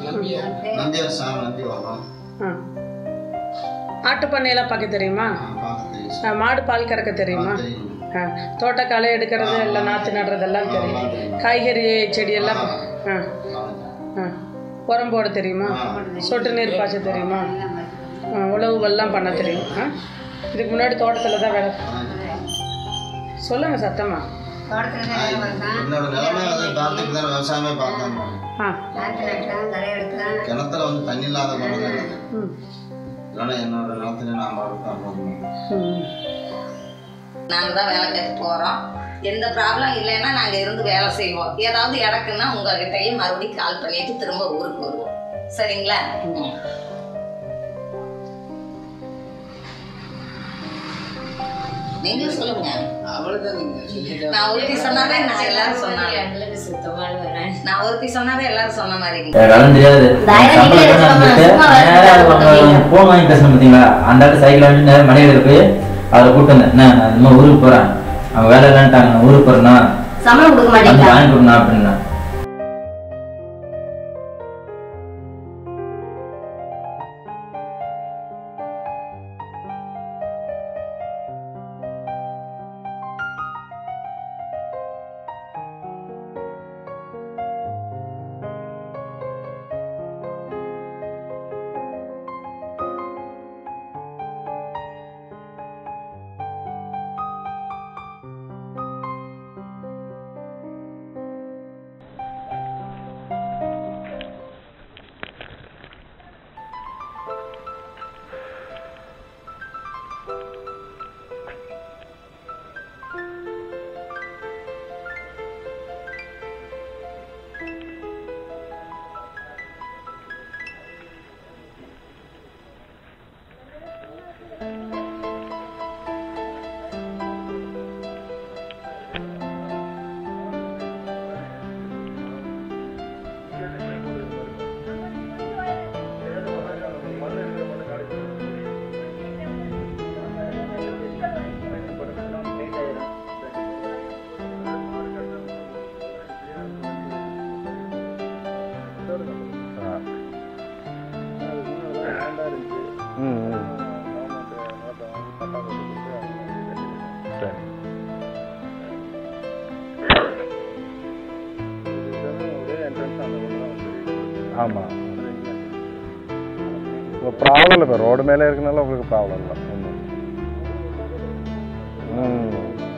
நந்தியார் சாமி நந்தி வரும் ஆ ஆட்டு பண்ணையெல்லாம் பார்க்க தெரியுமா பார்க்க தெரியும் ஆ, மாடு பால் கறக்க தெரியுமா தெரியும் ஆ தோட்டக்காலை எடுக்கிறது இல்லை நாற்று நடுறதெல்லாம் தெரியும் காய்கறி செடியெல்லாம் ஆ ஆ உரம் போட தெரியுமா சொட்டு நீர் பாய்ச்ச தெரியுமா ஆ, உழவுகள்லாம் பண்ண தெரியும் ஆ இதுக்கு முன்னாடி தோட்டத்தில் தான் வேலை சொல்லுங்க சத்தமா தோட்டத்தில் தான் வேலை பார்த்தேன் என்னோட நிலைமை அது பார்த்துட்டு தான் விவசாயமே பார்த்தேன் ஆ நாற்று நட்டேன் களை எடுத்தேன் கிணத்துல வந்து தண்ணி இல்லாத குழந்தை ம் இல்லைன்னா என்னோட நிலத்துல நான் பாடுறேன் ம் நாங்கள் தான் வேலை கற்று போகிறோம் எந்த ப்ராப்ளம் இல்லைன்னா நாங்கள் இருந்து வேலை செய்வோம் ஏதாவது இடக்குன்னா உங்ககிட்டயே மறுபடியும் கால் பண்ணிட்டு திரும்ப ஊருக்கு வருவோம் சரிங்களா ம். நீங்களும் சொல்லுங்க நான் ஒருத்தி சொன்னாவே நான் எல்லாரும் சொன்னாங்க நான் ஒருத்தி சொன்னாவே எல்லாரும் சொன்ன மாதிரி எனக்கு அதெல்லாம் தெரியாது சம்பளம் தான் வந்துட்டு நேரா அவங்க போன் வாங்கி பேசணும் பார்த்தீங்களா அந்த ஆட்டு சைக்கிள் வாங்கி நேரம் மனைவியில் போய் அவரை கூப்பிட்டு வந்தேன் என்ன நான் இந்த மாதிரி ஊருக்கு போகிறேன் அவன் வேலை இல்லைன்ட்டாங்க நான் ஊருக்கு போகிறேன்னா சம்பளம் கொடுக்க வந்து மாட்டேங்களா வாங்கி கொடுண்ணா அப்படின்னா ஆமாம் இப்போ ப்ராப்ளம் இல்லை இப்போ ரோடு மேலே இருக்கனால உங்களுக்கு ப்ராப்ளம் இல்லை ஒன்றும் ம்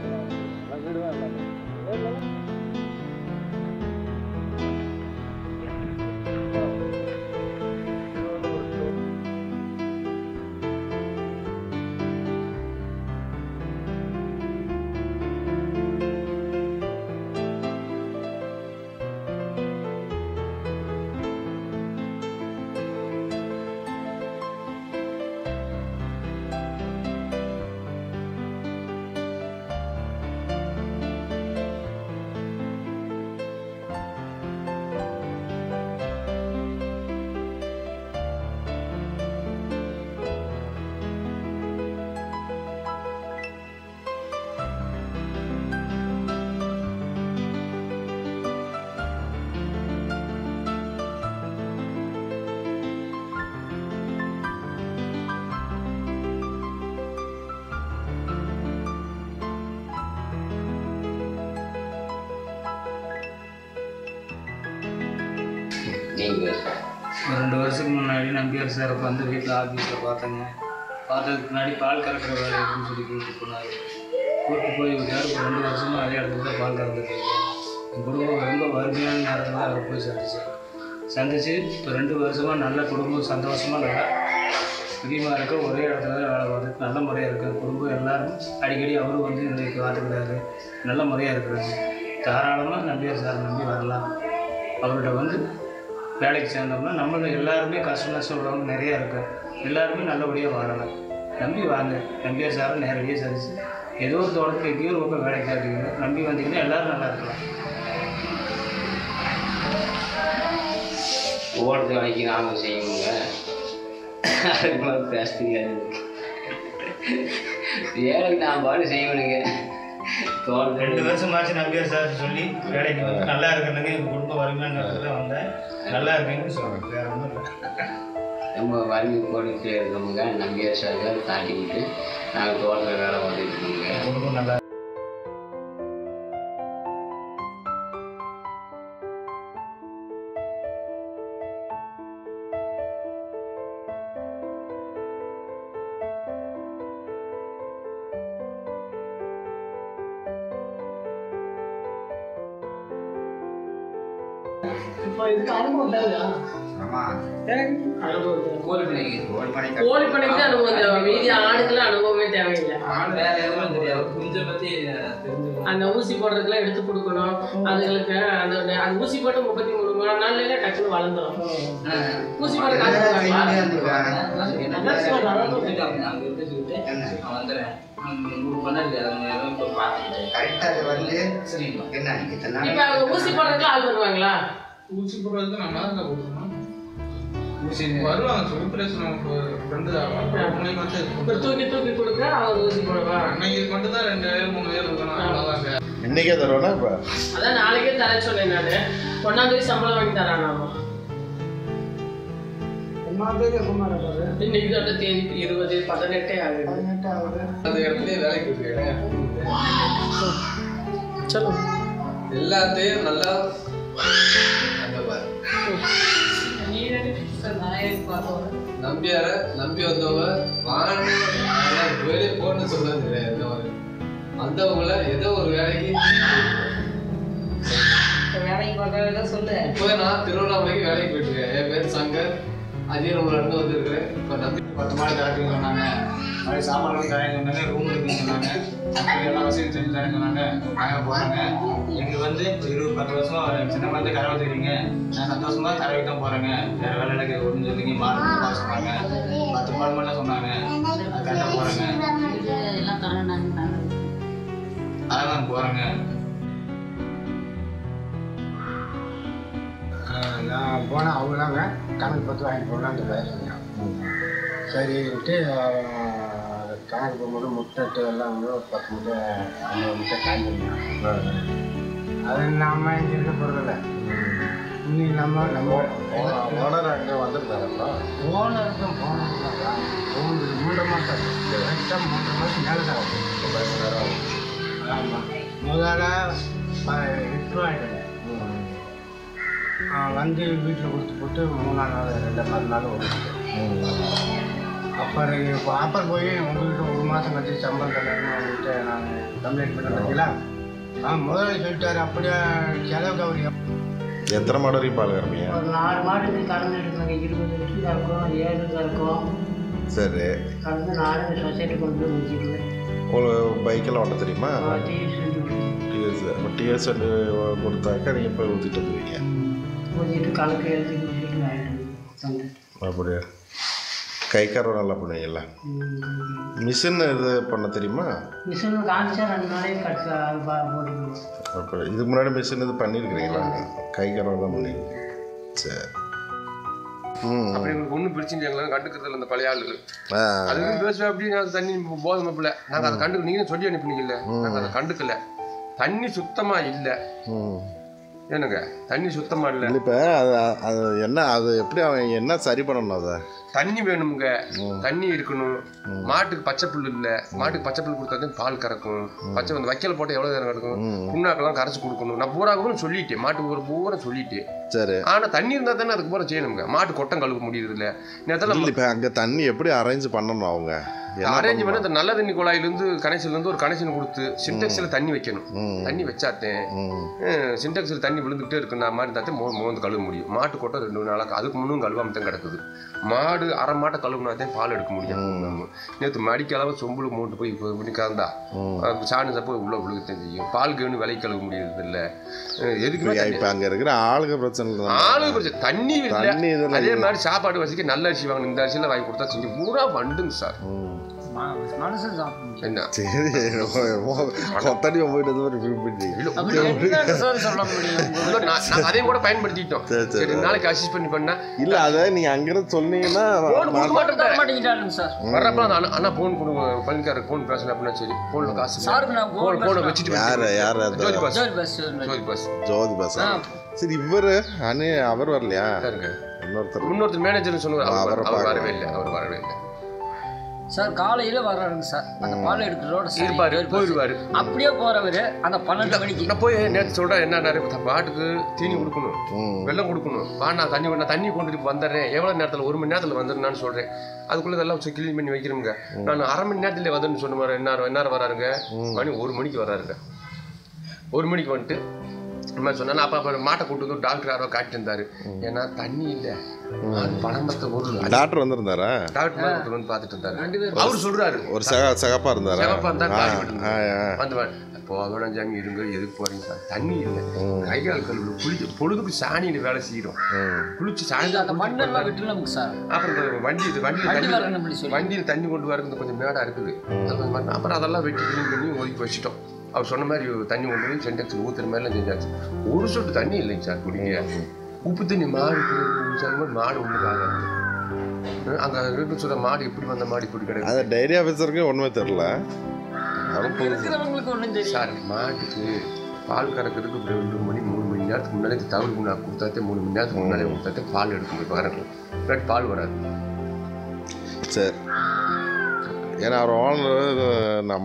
ஒரு ரெண்டு வருஷத்துக்கு முன்னாடி நம்பியார் சார் வந்து வீட்டில் ஆஃபீஸில் பார்த்தேங்க பார்த்ததுக்கு முன்னாடி பால் கறக்கிற வேலை இருக்குன்னு சொல்லி கூப்பிட்டு போனார் கூப்பிட்டு போய் விட்டார் இப்போ ரெண்டு வருஷமாக அதே இடத்துல தான் பால் கறந்துட்டு இருக்கேன் என் குடும்பம் ரொம்ப வறுமையான நேரத்தில் தான் அவரை போய் சந்திச்சேன் சந்திச்சு இப்போ ரெண்டு வருஷமாக நல்ல குடும்பம் சந்தோஷமாக நல்லா பிரியமாக இருக்க ஒரே இடத்துல தான் வேலை பார்த்து நல்ல முறையாக இருக்கு குடும்பம் எல்லாரும் அடிக்கடி அவரும் வந்து எங்களுக்கு பார்த்துக்கிறாரு நல்ல முறையாக இருக்கிறாங்க தாராளமாக நம்பியார் சார் நம்பி வரலாம் அவர்கிட்ட வந்து வேலைக்கு சேர்ந்தோம்னா நம்மள எல்லாருமே கஷ்ட நஷ்டம் உள்ளவங்க நிறையா இருக்கு எல்லாருமே நல்லபடியாக வாழலாம் நம்பி வாங்க நம்பியார் சாரை நேரடியாக சந்திச்சு ஏதோ ஒரு தோட்டத்துக்கு எங்கேயோ ஒரு பக்கம் வேலைக்கு இருக்கீங்க நம்பி வந்தீங்கன்னா எல்லாரும் நல்லா இருக்கலாம் ஓடுறது வேலைக்கு நாம செய்யணுங்க அதுக்கு மேலே பேச தெரியாது வேலைக்கு நான் பாட்டு செய்யணுங்க தோட்டத்தில் ரெண்டு வருஷமாச்சு நம்பியார் சார் சொல்லி வேலைக்கு வந்து நல்லா இருக்கணுங்க எங்கள் குடும்ப வறுமையான நேரத்தில் வந்தேன் நல்லா இருக்குன்னு சொல்கிறேன் வேற ஒன்றும் இல்லை நம்ம வறுமை போட்டுக்கிட்டே இருக்கோமுங்க நம்பியார் சார் தாட்டிக்கிட்டு நாங்கள் தோட்டத்தில் வேலை பார்த்துட்டு இருக்கோமுங்க குடும்பம் நல்லா இப்போ இதுக்கு அனுபவம் தேவையா அனுபவம் தேவை. கோழி பண்ணைக்கு கோழி பண்ணைக்கு தான் அனுபவம் தேவை மீதி ஆடுக்கெல்லாம் அனுபவமே தேவையில்லை வேற எதுவும் தெரியாது கொஞ்சம் பத்தி தெரிஞ்சு அந்த ஊசி போடுறதுக்குலாம் எடுத்து கொடுக்கணும் அதுங்களுக்கு அந்த அந்த ஊசி போட்டு முப்பத்தி மூணு மணி நாள்ல டக்குன்னு வளர்ந்துரும் ஊசி போட காசு கரெக்டாக வரல என்ன இத்தனை இப்ப அவங்க ஊசி போடுறதுக்குலாம் ஆள் வருவாங்களா ஊசி போடுறதுக்கு நம்ம தான் கொடுக்கணும் ஊசி வருவாங்க சூப்பரேஷன் நமக்கு ஃப்ரெண்டு அவங்களுக்கு வந்து இப்ப தூக்கி தூக்கி கொடுக்க அவங்க ஊசி போடுவா அன்னைக்கு மட்டும் தான் ரெண்டு பேர் மூணு பேர் இருக்கணும் அவ்வளோதாங்க இன்னைக்கே தருவேன்னா இப்போ அதான் நாளைக்கே தர சொன்னேன் நானு ஒன்னாம் தேதி சம்பளம் வாங்கி தரான் நாம இன்னைக்கு தான் தேதி இருபது பதினெட்டே ஆகுது அந்த இடத்துல வேலைக்கு இருக்கேன் சொல்லுங்க எல்லாத்தையும் நல்லா அங்க பாரு நம்பியார நம்பி வந்தவங்க வாங்க வெளியே போன்னு சொல்றது கிடையாது இந்த மாதிரி. வந்தவங்கள ஏதோ ஒரு வேலைக்கு வேலைக்கு பார்க்கறத சொல்லு இப்போ நான் திருவண்ணாமலைக்கு வேலைக்கு போயிட்டு இருக்கேன் என் பேர் சங்கர் அதிகமாக இருந்து வந்திருக்கிறேன் இப்போ நம்பி பத்து மாடு கரெக்டுன்னு சொன்னாங்க மாதிரி சாப்பாடு தரேன்னு சொன்னாங்க ரூம் இருக்குன்னு சொன்னாங்க அப்படி எல்லா வசதியும் செஞ்சு தரேன்னு சொன்னாங்க நாங்கள் போனாங்க எங்களுக்கு வந்து இப்போ இருபது பத்து வருஷம் சின்ன மாதிரி கறவை தெரியுங்க நான் சந்தோஷமா கறவைக்கு தான் போகிறேங்க வேறு வேலை எனக்கு ஒன்று சொல்லிங்க மாடு மட்டும் பார்க்க சொன்னாங்க பத்து மாடு மட்டும் சொன்னாங்க அது கரெக்டாக போகிறேங்க எல்லாம் தரேன் அதான் போகிறேங்க நான் போனால் அவங்களாங்க கணக்கு பத்து வாங்கிட்டு போகலான்னு பேசுங்க சரின்ட்டு அஹ், கணக்கு போகும்போது முட்டை எல்லாம் வந்து ஒரு பத்து முட்டை ஐம்பது முட்டை காய்ச்சிருங்க அது நாம இங்கே இருக்க போகிறதில்ல இனி நம்ம நம்ம ஓனர் அங்கே வந்திருந்தாரப்பா ஓனருக்கும் போனதுங்களா மூன்று மூன்று மாதம் கரெக்டாக மூன்று மாதம் மேலே தான் ஆகுது. ஆமாம் முதல்ல ப- எட்டு ரூபாய்ங்க வந்து வீட்டில் கொடுத்து போட்டு மூணாம் நாள் ரெண்டு மறுநாள் ஓடிச்சு அப்புறம் இப்போ அப்புறம் போய் உங்கள்கிட்ட ஒரு மாதம் கழிச்சு சம்பளம் தரேன்னு உங்கள்கிட்ட நான் கம்ப்ளைண்ட் பண்ண பார்த்தீங்களா ஆ முதல்ல சொல்லிட்டாரு அப்படியே செலவுக்கு அவர் எப்~ எத்தனை மாடு வரைக்கும் பால் கறப்பீங்க ஒரு நாலு மாடுக்கு கலந்து எடுத்தாங்க இருபது லிட்டர் கறக்கும் ஏழு கறக்கும் சரி கலந்து நாலு சொசைட்டி கொண்டு போய் முடிச்சிடுவேன் உங்களுக்கு பைக்கெல்லாம் ஓட்ட தெரியுமா டிஎஸ் டிஎஸ் அப்போ டிஎஸ் கொடுத்தாக்கா நீங்கள் போய் ஊற்றிட்டு வந்துடுவீங்க ஊற்றிட்டு கணக்கு எழுதி கொடுத்துட்டு வாங்கிட்டு தந்தேன் அப்படியா கை கறவை நல்லா பண்ணுவீங்கல்ல மிஷின் இது பண்ண தெரியுமா மிஷின் காமிச்சா ரெண்டு நாளைக்கு கட்டு அது பா போட்டுக்கணும் அப்போ இதுக்கு முன்னாடி மிஷின் இது பண்ணியிருக்கிறீங்களா கை கறவை தான் பண்ணுவீங்க சரி ம் அப்படி உங்களுக்கு ஒன்றும் பிரச்சனை எங்களை கண்டுக்கிறது இல்லை இந்த பழைய ஆளுகள் ஆ அதுக்கு பேசுவேன் அப்படி நான் தண்ணி போதும் மாப்பிள்ள நாங்கள் அதை கண்டுக்க நீங்க சொல்லி அனுப்புனீங்கல்ல நாங்கள் அதை கண்டுக்கல தண்ணி சுத்தமா இல்லை ம் ஏனுங்க தண்ணி சுத்தமா இல்லை இப்போ அது அது என்ன அது எப்படி அவன் என்ன சரி பண்ணணும் அதை தண்ணி வேணுங்க தண்ணி இருக்கணும் மாட்டுக்கு பச்சை புல் இல்ல மாட்டுக்கு பச்சை புல் கொடுத்தா தான் பால் கறக்கும் பச்சை வந்து வைக்கல போட்டு எவ்வளவு நேரம் கிடக்கும் புண்ணாக்கெல்லாம் கரைச்சு கொடுக்கணும் நான் பூரா கூட சொல்லிட்டேன் மாட்டுக்கு ஒரு பூரா சொல்லிட்டேன் சரி ஆனா தண்ணி இருந்தா தானே அதுக்கு பூரா செய்யணுங்க மாட்டு கொட்டம் கழுவ முடியுது இல்ல நேரத்தில் இல்லை இப்போ அங்கே தண்ணி எப்படி அரேஞ்ச் பண்ணணும் அவங்க என்ன அரேஞ்ச் பண்ண பண்ணணும்? இந்த நல்ல தண்ணி குழாயிலிருந்து கனெக்ஷன்ல இருந்து ஒரு கனெக்ஷன் கொடுத்து சின்டெக்ஸ்ல தண்ணி வைக்கணும் ம். தண்ணி வச்சாத்தேன் ம் சின்டெக்ஸில் தண்ணி விழுந்துகிட்டே இருக்கு நான் மாதிரி இருந்தாத்தே மோ மோந்து கழுவ முடியும் மாட்டு கொட்டை ரெண்டு நாளாக அதுக்கு முன்னும் கழுவாம தான் கிடக்குது மாடு அரை மாட்டை கழுவுனாதான் பால் எடுக்க முடியும் நம்ம நேற்று மடிக்களவு சொம்புல மூட்டு போய் இப்போ இப்படி கறந்தா அது சாணி சப்போ உள்ள விழுகத்தான் செய்யும் பால் கேணு விலை கழுவ முடியறது இல்லை எதுக்குமே இப்போ தண்ணி- இப்போ அங்கே இருக்கிற ஆளுங்க பிரச்சனை தான் ஆளு பிரச்சனை தண்ணி தண்ணி இல்லை இதெல்லாம் அதே இல்லை. மாதிரி சாப்பாடு வசதிக்கு நல்ல அரிசி வாங்கணும் இந்த அரிசியில் வாங்கி கொடுத்தா செஞ்சு பூரா வண்டுங்க சார் மனசு சாப்பிடணும் என்ன சரி கொத்தடி போயிட்டு வந்து ஒரு ஃபீல் பண்ணி அப்படி என்ன சார் சொல்ல முடியும் இல்ல, நான் நான் அதையும் கூட பயன்படுத்திட்டோம் சரி, சரி. சரி நாளைக்கு அசிஸ்ட் பண்ணி பண்ணா இல்ல அதை நீங்க அங்கிருந்து சொன்னீங்கன்னா போன் கொடுக்க மாட்டேன் தர மாட்டேங்கிறாருங்க சார் வர்றப்ப அந்த அண்ணா- அண்ணா போன் கொடுங்க பழனிக்காரருக்கு போன் பேசணும் அப்படின்னா சரி போன்ல காசு சாருக்கு நான் phone போன் போனை பேசுறேன். வச்சுட்டு யாரு வச்சிருக்கேன். யாரு அந்த ஜோதி பாஸ் ஜோதி பஸ் ஜோதி பாஸ் ஜோதி பாசா சரி இவர் அண்ணே அவர் வரலையா யாருங்க இன்னொருத்தர் இன்னொருத்தர் மேனேஜர்னு சொன்னார் அவர் அவரை வர- அவர் வரவே பார்க்கல. இல்லை அவர் வரவே இல்லை சார் காலையில வர்றாருங்க சார் அந்த பால் எடுக்கிறதோட சரி, இருப்பாரு போயிருப்பாரு. போயிடுவாரு அப்படியே போறவரு அந்த பன்னெண்டு மணிக்கு நான் போய் நேற்று சொல்கிறேன் என்ன நிறைய மாட்டுக்கு தீனி கொடுக்கணும் வெள்ளம் கொடுக்கணும் வா நான் தண்ணி நான் தண்ணி கொண்டுட்டு வந்துடுறேன் எவ்வளோ நேரத்தில் ஒரு மணி நேரத்தில் வந்துடுனான்னு சொல்கிறேன் அதுக்குள்ளே இதெல்லாம் கிளீன் பண்ணி வைக்கிறோங்க நான் அரை மணி நேரத்தில் வந்துன்னு சொன்ன மாதிரி என்ன என்ன வராருங்க மணி ஒரு மணிக்கு வராருங்க ஒரு மணிக்கு வந்துட்டு இந்த மாதிரி சொன்னா அப்போ அப்போ மாட்டை கூட்டு வந்து டாக்டர் யாரோ காட்டிட்டு இருந்தாரு ஏன்னா தண்ணி இல்லை அது பணமத்த பொருள் டாக்டர் வந்திருந்தாரா டாக்டர் மாதிரி ஒருத்தர் வந்து பார்த்துட்டு இருந்தாரு அவர் சொல்றாரு ஒரு சக சகப்பா இருந்தாரா சிவப்பா இருந்தா ஆ, காரி விட்டுருங்க. ஆ, ஆ. அந்த மாதிரி போகணும் ஜாமி இருங்க எதுக்கு போறீங்க சார் தண்ணி இல்லை கை கால் கழுவு குளிக்க பொழுதுக்கு சாணியில் வேலை செய்கிறோம் குளிச்சு சாயந்தரம் அந்த குளிச்சு மண்ணெல்லாம் பண்ணா- விட்டு நமக்கு சார் அப்புறம் இந்த வண்டி இது வண்டியில் வண்டி வரணும் தண்ணி அப்படி சொல்லி. வண்டியில் தண்ணி கொண்டு வரது கொஞ்சம் மேடா இருக்குது அது கொஞ்சம் பண்ண- அப்புறம் அதெல்லாம் வெட்டி க்ளீன் பண்ணி ஒதுக்கி வச்சுட்டோம் அவர் சொன்ன மாதிரி தண்ணி கொண்டு போய் சென்டெக்ஸ் ஊற்றுற மாதிரிலாம் செஞ்சாச்சு ஒரு சொட்டு தண்ணி இல்லைங்க சார் குடிக்க உப்பு தண்ணி மாடு சொல்லும் போது மாடு ஒன்றுக்காக அங்கே இருக்கு சொல்ல மாடு எப்படி வந்த மாடு இப்படி கிடையாது அந்த டைரி ஆஃபீஸருக்கு ஒன்றுமே தெரில அவரும் புதுசு இருக்கிறவங்களுக்கு ஒண்ணும் தெரியும் சார் மாட்டுக்கு பால் கறக்கிறதுக்கு இப்படி ரெண்டு மணி மூணு மணி நேரத்துக்கு முன்னாலே தவிர முன்னா கொடுத்தாத்தே மூணு மணி நேரத்துக்கு முன்னாலே கொடுத்தாத்தே பால் எடுக்க முடியும் கறக்கும் இல்லாட்டி பால் வராது சரி ஏன்னா அவர் ஓனர் நம்ம